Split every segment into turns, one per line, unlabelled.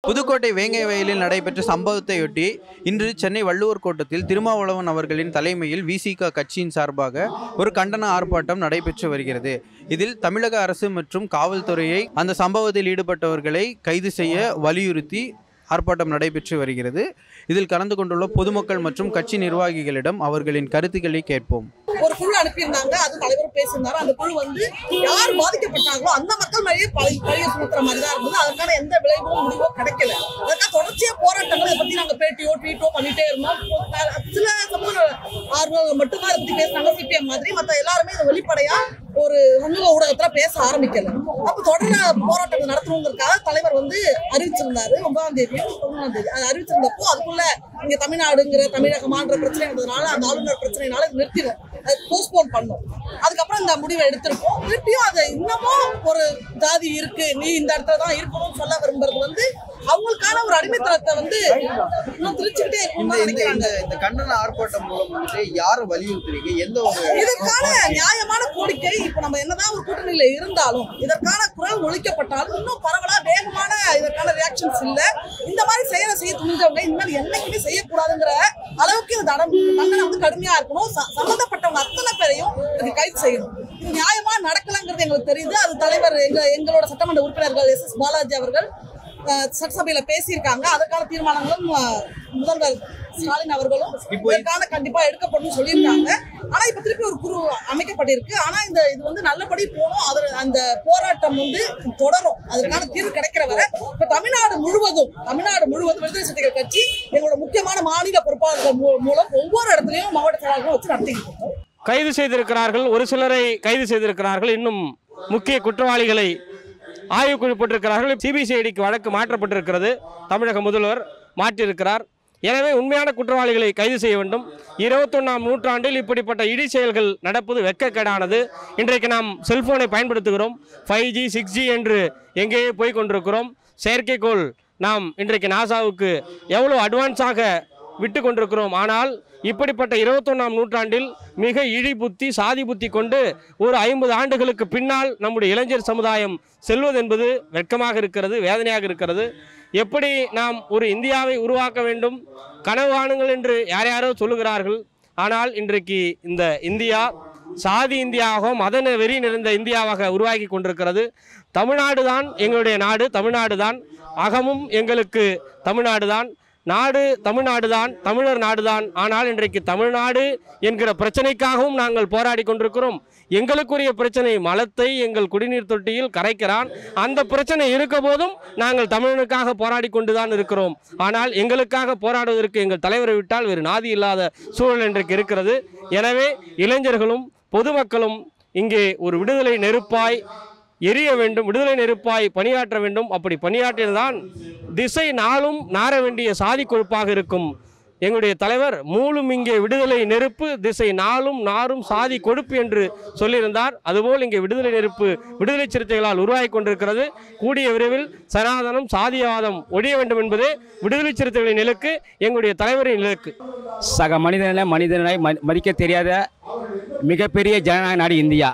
புதுக்கோட்டை வேங்கை வயலில் நடைபெற்ற சம்பவத்தையொட்டி இன்று சென்னை வள்ளுவர் கோட்டத்தில் திருமாவளவன் அவர்களின் தலைமையில் விசிக கட்சியின் சார்பாக ஒரு கண்டன ஆர்ப்பாட்டம் நடைபெற்று வருகிறது இதில் தமிழக அரசு மற்றும் காவல்துறையை அந்த சம்பவத்தில் ஈடுபட்டவர்களை கைது செய்ய வலியுறுத்தி ஆர்ப்பாட்டம் நடைபெற்று வருகிறது இதில் கலந்து கொண்டுள்ள பொதுமக்கள் மற்றும் கட்சி நிர்வாகிகளிடம் அவர்களின் கருத்துக்களை கேட்போம்
ஒரு குழு அனுப்பியிருந்தாங்க அது தலைவர் பேசியிருந்தாரு அந்த குழு வந்து யார் பாதிக்கப்பட்டாங்களோ அந்த மக்கள் மேலேயே பழி பழிய சுமத்துற மாதிரி தான் இருந்தது அதற்கான எந்த விளைவோ முடிவோ கிடைக்கல அதற்காக தொடர்ச்சியா போராட்டங்கள் இதை பத்தி நாங்க பேட்டியோ ட்வீட்டோ பண்ணிட்டே இருந்தோம் சில சமூக ஆர்வலர்கள் மட்டும்தான் இதை பத்தி பேசினாங்க சிபிஎம் மாதிரி மத்த எல்லாருமே இதை வெளிப்படையா ஒரு சமூக ஊடகத்துல பேச ஆரம்பிக்கல அப்ப தொடர்ந்து போராட்டங்கள் நடத்தணுங்கிறதுக்காக தலைவர் வந்து அறிவிச்சிருந்தாரு ஒன்பதாம் தேதி பதினொன்றாம் தேதி அது அறிவிச்சிருந்தப்போ அதுக்குள்ள இங்க தமிழ்நாடுங்கிற தமிழகமான்ற பிரச்சனை இருந்ததுனால அந்த ஆளுநர் பிரச்சனைனால இது நிறுத்திடும் அது போஸ்ட்போன் பண்ணோம் அதுக்கப்புறம் இந்த முடிவை எடுத்திருக்கோம் திருப்பியும் அது இன்னமும் ஒரு ஜாதி இருக்கு நீ இந்த இடத்துல தான் இருக்கணும்னு சொல்ல விரும்புறது வந்து அவங்களுக்கான ஒரு அடிமைத்தனத்தை வந்து இன்னும் திருச்சிக்கிட்டே
இந்த
இருக்கணும்னு
இந்த
நினைக்கிறாங்க
இந்த இந்த கண்டன ஆர்ப்பாட்டம் மூலம் வந்துட்டு யாரை வலியுறுத்துறீங்க எந்த ஒரு
இதற்கான நியாயமான கோரிக்கை இப்ப நம்ம என்னதான் ஒரு கூட்டணியில இருந்தாலும் இதற்கான குரல் ஒழிக்கப்பட்டாலும் இன்னும் பரவலா வேகமான இதற்கான ரியாக்ஷன்ஸ் இல்ல இந்த மாதிரி செயலை செய்ய துணிஞ்சவங்க இந்த மாதிரி என்னைக்குமே செய்யக்கூடாதுங்கிற அளவுக்கு இந்த தடம் தண்டனை வந்து கடுமையா இருக்கணும் ச- சம்பந்தப்பட்டவங்க அத்தனை பேரையும் இதுக்கு கைது செய்யணும் இது நியாயமா நடக்கலங்கிறது எங்களுக்கு தெரியுது அது தலைவர் எங்க எங்களோட சட்டமன்ற உறுப்பினர்கள் எஸ் எஸ் பாலாஜி அவர்கள் அஹ், சட்டசபையில பேசியிருக்காங்க அதற்கான தீர்மானங்களும் அஹ், முதல்வர் ஸ்டாலின் அவர்களும்
இப்போ
இதற்கான கண்டிப்பா எடுக்கப்படும் சொல்லியிருக்காங்க ஆனா இப்ப திருப்பி ஒரு குழு அமைக்கப்பட்டிருக்கு ஆனா இந்த இது வந்து நல்லபடி போகணும் அது அந்த போராட்டம் வந்து தொடரும் அதற்கான தீர்வு கிடைக்கிற வரை இப்ப தமிழ்நாடு முழுவதும் தமிழ்நாடு முழுவதும் விடுதலை சிறுத்தைகள் கட்சி எங்களோட முக்கியமான மாநில பொறுப்பாளர்கள் மூ- மூலம் ஒவ்வொரு இடத்துலயும் மாவட்ட செயலாளர்களும் வச்சு நடத்திக்கிட்டு இருக்கோம்
கைது செய்திருக்கிறார்கள் ஒரு சிலரை கைது செய்திருக்கிறார்கள் இன்னும் முக்கிய குற்றவாளிகளை ஆய்வுக்குழு போட்டிருக்கிறார்கள் சிபிசிஐடிக்கு வழக்கு மாற்றப்பட்டிருக்கிறது தமிழக முதல்வர் மாற்றியிருக்கிறார் எனவே உண்மையான குற்றவாளிகளை கைது செய்ய வேண்டும் இருபத்தொன்னாம் நூற்றாண்டில் இப்படிப்பட்ட இடி செயல்கள் நடப்பது வெட்கக்கேடானது இன்றைக்கு நாம் செல்போனை பயன்படுத்துகிறோம் ஃபைவ் ஜி சிக்ஸ் ஜி என்று எங்கேயோ போய் கொண்டிருக்கிறோம் செயற்கைக்கோள் நாம் இன்றைக்கு நாசாவுக்கு எவ்வளோ அட்வான்ஸாக விட்டு கொண்டிருக்கிறோம் ஆனால் இப்படிப்பட்ட இருபத்தொன்னாம் நூற்றாண்டில் மிக இழி புத்தி சாதி புத்தி கொண்டு ஒரு ஐம்பது ஆண்டுகளுக்கு பின்னால் நம்முடைய இளைஞர் சமுதாயம் செல்வது என்பது வெட்கமாக இருக்கிறது வேதனையாக இருக்கிறது எப்படி நாம் ஒரு இந்தியாவை உருவாக்க வேண்டும் கனவு காணுங்கள் என்று யார் யாரோ சொல்லுகிறார்கள் ஆனால் இன்றைக்கு இந்த இந்தியா சாதி இந்தியாவாக மத வெறி நிறைந்த இந்தியாவாக உருவாகி கொண்டிருக்கிறது தமிழ்நாடு தான் எங்களுடைய நாடு தமிழ்நாடு தான் அகமும் எங்களுக்கு தமிழ்நாடு தான் நாடு தமிழ்நாடு தான் தமிழர் நாடுதான் ஆனால் இன்றைக்கு தமிழ்நாடு என்கிற பிரச்சனைக்காகவும் நாங்கள் போராடி கொண்டிருக்கிறோம் எங்களுக்குரிய பிரச்சனை மலத்தை எங்கள் குடிநீர் தொட்டியில் கரைக்கிறான் அந்த பிரச்சனை இருக்க போதும் நாங்கள் தமிழனுக்காக போராடி கொண்டுதான் இருக்கிறோம் ஆனால் எங்களுக்காக போராடுவதற்கு எங்கள் தலைவரை விட்டால் வேறு நாதி இல்லாத சூழல் இன்றைக்கு இருக்கிறது எனவே இளைஞர்களும் பொதுமக்களும் இங்கே ஒரு விடுதலை நெருப்பாய் எரிய வேண்டும் விடுதலை நெருப்பாய் பணியாற்ற வேண்டும் அப்படி பணியாற்றியதுதான் திசை நாளும் நார வேண்டிய சாதி கொழுப்பாக இருக்கும் எங்களுடைய தலைவர் மூலும் இங்கே விடுதலை நெருப்பு திசை நாளும் நாரும் சாதி கொழுப்பு என்று சொல்லியிருந்தார் அதுபோல் இங்கே விடுதலை நெருப்பு விடுதலை சிறுத்தைகளால் உருவாகி கொண்டிருக்கிறது கூடிய விரைவில் சனாதனம் சாதியவாதம் ஒழிய வேண்டும் என்பதே விடுதலை சிறுத்தைகளின் இலக்கு எங்களுடைய தலைவரின் இலக்கு
சக மனிதனை மனிதனை ம- மதிக்க தெரியாத மிகப்பெரிய ஜனநாயக நாடு இந்தியா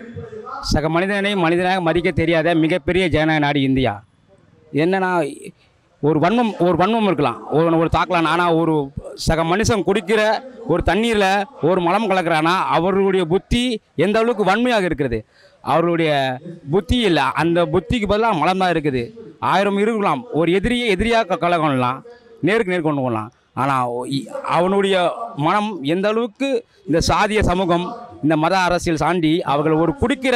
சக மனிதனை மனிதனாக மதிக்க தெரியாத மிகப்பெரிய ஜனநாயக நாடு இந்தியா என்னன்னா ஒரு வன்மம் ஒரு வன்மம் இருக்கலாம் ஒரு ஒரு தாக்கலாம் ஆனால் ஒரு சக மனுஷன் குடிக்கிற ஒரு தண்ணீரில் ஒரு மலம் கலக்கிறானா அவர்களுடைய புத்தி எந்த அளவுக்கு வன்மையாக இருக்கிறது அவர்களுடைய புத்தி இல்லை அந்த புத்திக்கு பதிலாக மலம் தான் இருக்குது ஆயிரம் இருக்கலாம் ஒரு எதிரியை எதிரியாக கலகலாம் நேருக்கு நேர் கொண்டு போகலாம் ஆனால் அவனுடைய மனம் எந்த அளவுக்கு இந்த சாதிய சமூகம் இந்த மத அரசியல் சாண்டி அவர்கள் ஒரு குடிக்கிற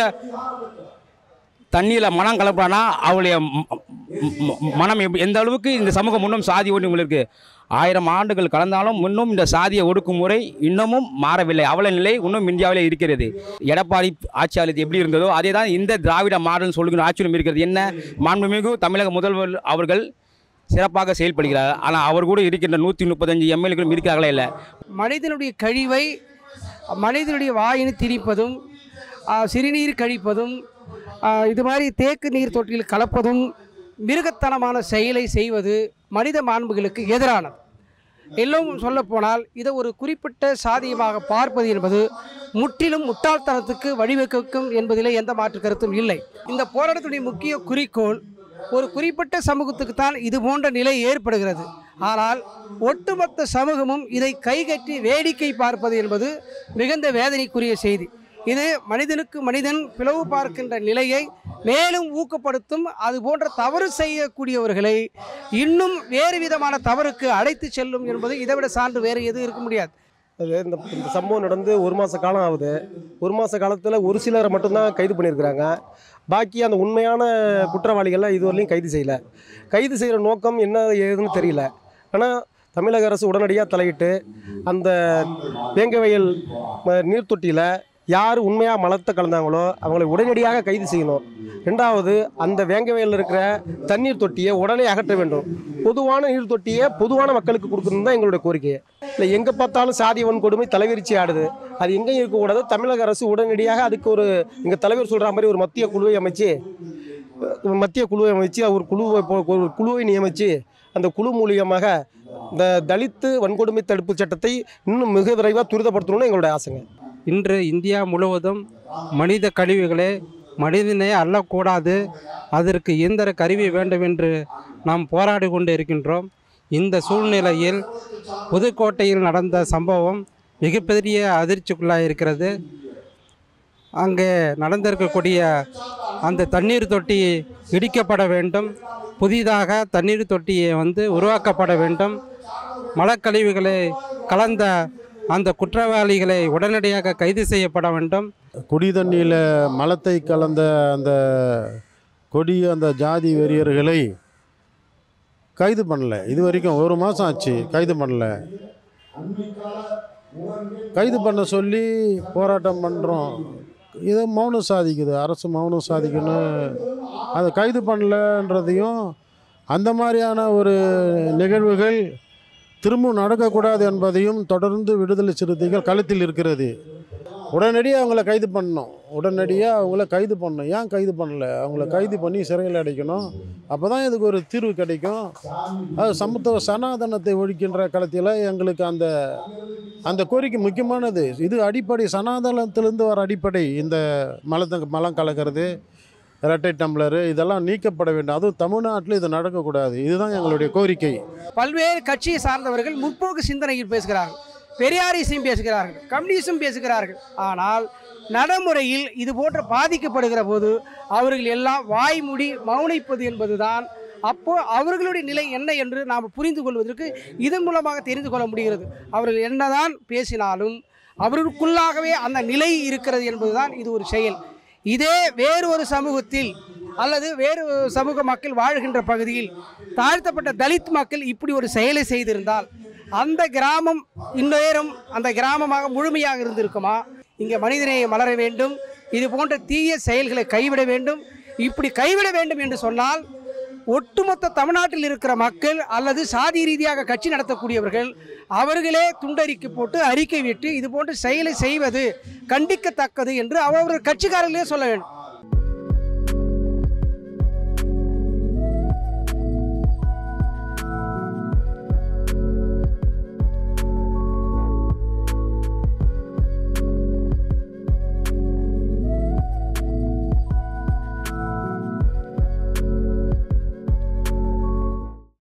தண்ணியில் மனம் கலப்பானா அவளுடைய ம- ம- மனம் எப்- எந்த அளவுக்கு இந்த சமூகம் இன்னும் சாதி ஒன்று இருக்கு ஆயிரம் ஆண்டுகள் கலந்தாலும் இன்னும் இந்த சாதிய ஒடுக்குமுறை இன்னமும் மாறவில்லை அவல நிலை இன்னும் இந்தியாவிலே இருக்கிறது எடப்பாடி ஆட்சியாளர் எப்படி இருந்ததோ அதே தான் இந்த திராவிட மாடல் சொல்லுகிற ஆட்சியும் இருக்கிறது என்ன மாண்புமிகு தமிழக முதல்வர் அவர்கள் சிறப்பாக செயல்படுகிறார் ஆனால் அவர் கூட இருக்கின்ற நூற்றி முப்பத்தஞ்சு எம்எல்ஏக்களும் இருக்கிறார்களே இல்லை
மனிதனுடைய கழிவை மனிதனுடைய வாயினை திரிப்பதும் ஆ, சிறுநீர் கழிப்பதும் ஆ, இது மாதிரி தேக்கு நீர் தொட்டியில் கலப்பதும் மிருகத்தனமான செயலை செய்வது மனித மாண்புகளுக்கு எதிரானது எல்லாம் சொல்லப்போனால் இதை ஒரு குறிப்பிட்ட சாதியமாக பார்ப்பது என்பது முற்றிலும் முட்டாள்தனத்துக்கு வழிவகுக்கும் என்பதிலே எந்த மாற்று கருத்தும் இல்லை இந்த போராட்டத்துடைய முக்கிய குறிக்கோள் ஒரு குறிப்பிட்ட சமூகத்துக்கு தான் இது போன்ற நிலை ஏற்படுகிறது ஆனால் ஒட்டுமொத்த சமூகமும் இதை கைகட்டி வேடிக்கை பார்ப்பது என்பது மிகுந்த வேதனைக்குரிய செய்தி இது மனிதனுக்கு மனிதன் பிளவு பார்க்கின்ற நிலையை மேலும் ஊக்கப்படுத்தும் அது போன்ற தவறு செய்யக்கூடியவர்களை இன்னும் வேறு விதமான தவறுக்கு அழைத்து செல்லும் என்பது இதைவிட சான்று வேறு எதுவும் இருக்க முடியாது
அது இந்த இந்த சம்பவம் நடந்து ஒரு மாத காலம் ஆகுது ஒரு மாத காலத்தில் ஒரு சிலரை மட்டும்தான் கைது பண்ணியிருக்கிறாங்க பாக்கி அந்த உண்மையான குற்றவாளிகளை இதுவரையிலும் கைது செய்யலை கைது செய்கிற நோக்கம் என்ன ஏதுன்னு தெரியல ஆனால் தமிழக அரசு உடனடியாக தலையிட்டு அந்த வேங்கவயல் ம- நீர்த்தொட்டியில் யார் உண்மையாக மலத்தை கலந்தாங்களோ அவங்களை உடனடியாக கைது செய்யணும் ரெண்டாவது அந்த வேங்கவயலில் இருக்கிற தண்ணீர் தொட்டியை உடனே அகற்ற வேண்டும் பொதுவான நீர் தொட்டியை பொதுவான மக்களுக்கு கொடுக்கணும் தான் எங்களுடைய கோரிக்கை இல்லை எங்கே பார்த்தாலும் சாதி வன்கொடுமை தலைவிரிச்சி ஆடுது அது எங்கேயும் இருக்கக்கூடாது தமிழக அரசு உடனடியாக அதுக்கு ஒரு எங்கள் தலைவர் சொல்கிற மாதிரி ஒரு மத்திய குழுவை அமைச்சு அஹ் மத்திய குழுவை அமைச்சு ஒரு குழுவை போ- ஒரு குழுவை நியமித்து அந்த குழு மூலியமாக இந்த தலித்து வன்கொடுமை தடுப்பு சட்டத்தை இன்னும் மிக விரைவாக துரிதப்படுத்தணும்னு எங்களுடைய ஆசைங்க
இன்று இந்தியா முழுவதும் மனித கழிவுகளே மனிதனை அள்ளக்கூடாது அதற்கு இயந்திர கருவி வேண்டும் என்று நாம் போராடி கொண்டு இருக்கின்றோம் இந்த சூழ்நிலையில் புதுக்கோட்டையில் நடந்த சம்பவம் மிகப்பெரிய அதிர்ச்சிக்குள்ளாக இருக்கிறது அங்கே நடந்திருக்கக்கூடிய அந்த தண்ணீர் தொட்டி இடிக்கப்பட வேண்டும் புதிதாக தண்ணீர் தொட்டியை வந்து உருவாக்கப்பட வேண்டும் மலக்கழிவுகளை கலந்த அந்த குற்றவாளிகளை உடனடியாக கைது செய்யப்பட வேண்டும்
குடி தண்ணியில் மலத்தை கலந்த அந்த கொடிய அந்த ஜாதி வெறியர்களை கைது பண்ணல இது வரைக்கும் ஒரு மாதம் ஆச்சு கைது பண்ணல கைது பண்ண சொல்லி போராட்டம் பண்ணுறோம் இதை மௌனம் சாதிக்குது அரசு மௌனம் சாதிக்கணும் அதை கைது பண்ணலன்றதையும் அந்த மாதிரியான ஒரு நிகழ்வுகள் திரும்பவும் நடக்கக்கூடாது என்பதையும் தொடர்ந்து விடுதலை சிறுத்தைகள் களத்தில் இருக்கிறது உடனடியாக அவங்கள கைது பண்ணணும் உடனடியாக அவங்கள கைது பண்ணணும் ஏன் கைது பண்ணல அவங்கள கைது பண்ணி சிறையில் அடைக்கணும் அப்போ தான் இதுக்கு ஒரு தீர்வு கிடைக்கும் அது சமத்துவ சனாதனத்தை ஒழிக்கின்ற களத்தில் எங்களுக்கு அந்த அந்த கோரிக்கை முக்கியமானது இது அடிப்படை சனாதனத்திலிருந்து வர அடிப்படை இந்த மலத்தை மலம் கலக்கிறது இரட்டை டம்ளரு இதெல்லாம் நீக்கப்பட வேண்டும் அதுவும் தமிழ்நாட்டில் இது நடக்கக்கூடாது இதுதான் எங்களுடைய கோரிக்கை
பல்வேறு கட்சியை சார்ந்தவர்கள் முற்போக்கு சிந்தனையில் பேசுகிறார்கள் பெரியாரிசம் பேசுகிறார்கள் கம்யூனிசம் பேசுகிறார்கள் ஆனால் நடைமுறையில் இது போன்ற பாதிக்கப்படுகிற போது அவர்கள் எல்லாம் வாய்மூடி மௌனிப்பது என்பதுதான் அப்போ அவர்களுடைய நிலை என்ன என்று நாம் புரிந்து கொள்வதற்கு இதன் மூலமாக தெரிந்து கொள்ள முடிகிறது அவர்கள் என்னதான் பேசினாலும் அவர்களுக்குள்ளாகவே அந்த நிலை இருக்கிறது என்பதுதான் இது ஒரு செயல் இதே வேறு ஒரு சமூகத்தில் அல்லது வேறு ஒரு சமூக மக்கள் வாழ்கின்ற பகுதியில் தாழ்த்தப்பட்ட தலித் மக்கள் இப்படி ஒரு செயலை செய்திருந்தால் அந்த கிராமம் இந்நேரம் அந்த கிராமமாக முழுமையாக இருந்திருக்குமா இங்கே மனிதநேயம் மலர வேண்டும் இது போன்ற தீய செயல்களை கைவிட வேண்டும் இப்படி கைவிட வேண்டும் என்று சொன்னால் ஒட்டுமொத்த தமிழ்நாட்டில் இருக்கிற மக்கள் அல்லது சாதி ரீதியாக கட்சி நடத்தக்கூடியவர்கள் அவர்களே துண்டறிக்கை போட்டு அறிக்கை விட்டு இது போன்ற செயலை செய்வது கண்டிக்கத்தக்கது என்று அவர்கள் கட்சிக்காரர்களே சொல்ல வேண்டும்